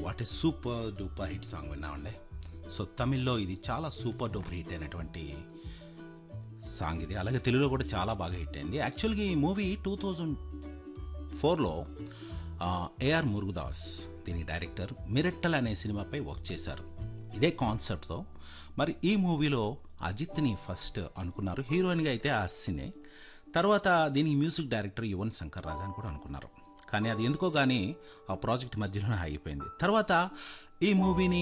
what a super duper hit song విన్నామండి so తమిళ్లో ఇది చాలా సూపర్ డూపర్ హిట్ అయినటువంటి సాంగ్ ఇది అలాగే తెలుగులో కూడా చాలా బాగా హిట్ అయింది యాక్చువల్గా ఈ మూవీ టూ థౌజండ్ ఫోర్లో ఏఆర్ మురుగదాస్ దీని డైరెక్టర్ మిరెట్టల్ అనే సినిమాపై వర్క్ చేశారు ఇదే కాన్సెప్ట్తో మరి ఈ మూవీలో అజిత్ని ఫస్ట్ అనుకున్నారు హీరోయిన్గా అయితే అస్సినే తర్వాత దీనికి మ్యూజిక్ డైరెక్టర్ యువన్ శంకర్ రాజా అని కూడా అనుకున్నారు కానీ అది ఎందుకో కానీ ఆ ప్రాజెక్ట్ మధ్యలోనే ఆగిపోయింది తర్వాత ఈ మూవీని